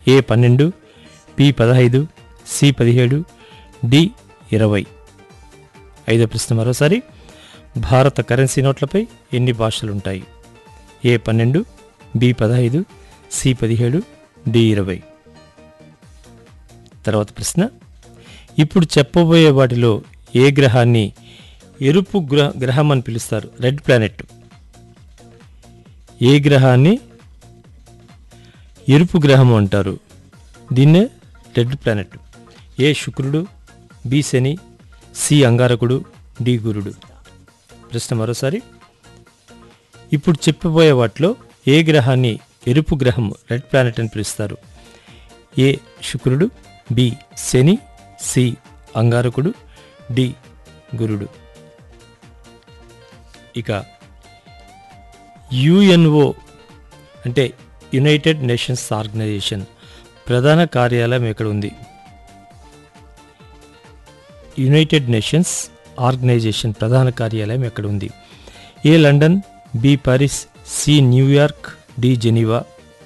ఏ పన్నెండు బి పదహైదు సి పదిహేడు డి ఇరవై ఐదో ప్రశ్న మరోసారి భారత కరెన్సీ నోట్లపై ఎన్ని భాషలుంటాయి ఏ పన్నెండు బి పదహైదు సి పదిహేడు డి ఇరవై తర్వాత ప్రశ్న ఇప్పుడు చెప్పబోయే వాటిలో ఏ గ్రహాన్ని ఎరుపు గ్రహ గ్రహం అని పిలుస్తారు రెడ్ ప్లానెట్ ఏ గ్రహాన్ని ఎరుపు గ్రహం అంటారు దీన్నే రెడ్ ప్లానెట్ ఏ శుక్రుడు బి శని సి అంగారకుడు డి గురుడు ప్రశ్న మరోసారి ఇప్పుడు చెప్పబోయే వాటిలో ఏ గ్రహాన్ని ఎరుపు గ్రహం రెడ్ ప్లానెట్ అని పిలుస్తారు ఏ శుక్రుడు బి శని సి అంగారకుడు డి గురుడు ఇక యుఎన్ఓ అంటే యునైటెడ్ నేషన్స్ ఆర్గనైజేషన్ ప్రధాన కార్యాలయం ఎక్కడ ఉంది యునైటెడ్ నేషన్స్ ఆర్గనైజేషన్ ప్రధాన కార్యాలయం ఎక్కడ ఉంది A London B Paris C New York D Geneva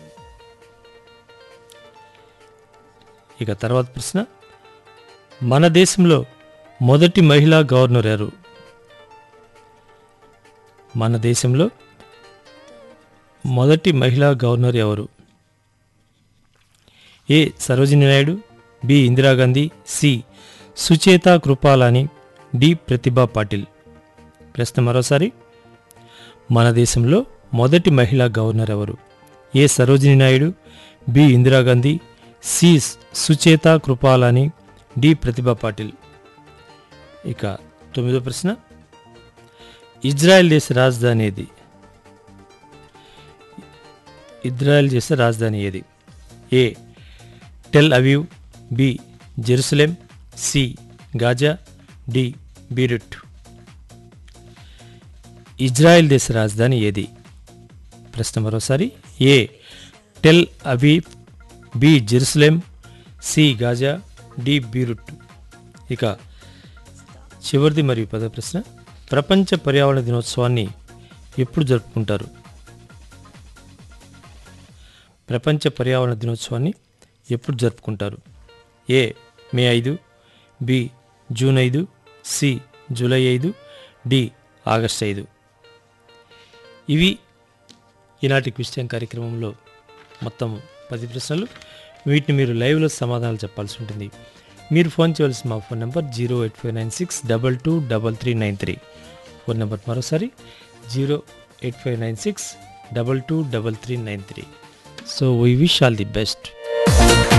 ఇక తర్వాత ప్రశ్న మన దేశంలో మొదటి మహిళా గవర్నర్ ఎవరు మన దేశంలో మొదటి మహిళా గవర్నర్ ఎవరు A Sarojini Naidu B Indira Gandhi C Sucheta Kripalani D Pratibha Patil ప్రశ్న మరోసారి మన దేశంలో మొదటి మహిళా గవర్నర్ ఎవరు A Sarojini Naidu B Indira Gandhi C Sucheta Kripalani D Pratibha Patil ఇక తొమ్మిదో ప్రశ్న ఇజ్రాయెల్ దేశ రాజధాని ఏది ఇజ్రాయెల్ దేశ రాజధాని ఏది A Tel Aviv B Jerusalem C Gaza D Beirut Israel దేశ రాజధాని ఏది ప్రశ్న మరోసారి A Tel Aviv B Jerusalem C Gaza D Beirut ఇక చివరిది మరియు పదో ప్రశ్న ప్రపంచ పర్యావరణ దినోత్సవాన్ని ఎప్పుడు జరుపుకుంటారు ప్రపంచ పర్యావరణ దినోత్సవాన్ని ఎప్పుడు జరుపుకుంటారు ఏ మే ఐదు బి జూన్ ఐదు సి జూలై ఐదు డి ఆగస్ట్ ఐదు ఇవి ఈనాటి క్విశ్చన్ కార్యక్రమంలో మొత్తం పది ప్రశ్నలు వీటిని మీరు లైవ్లో సమాధానాలు చెప్పాల్సి ఉంటుంది మీరు ఫోన్ చేయవలసిన మా phone number zero eight five nine six double two double three nine three phone number మరోసారి zero eight five nine six double two double three nine three so we wish all the best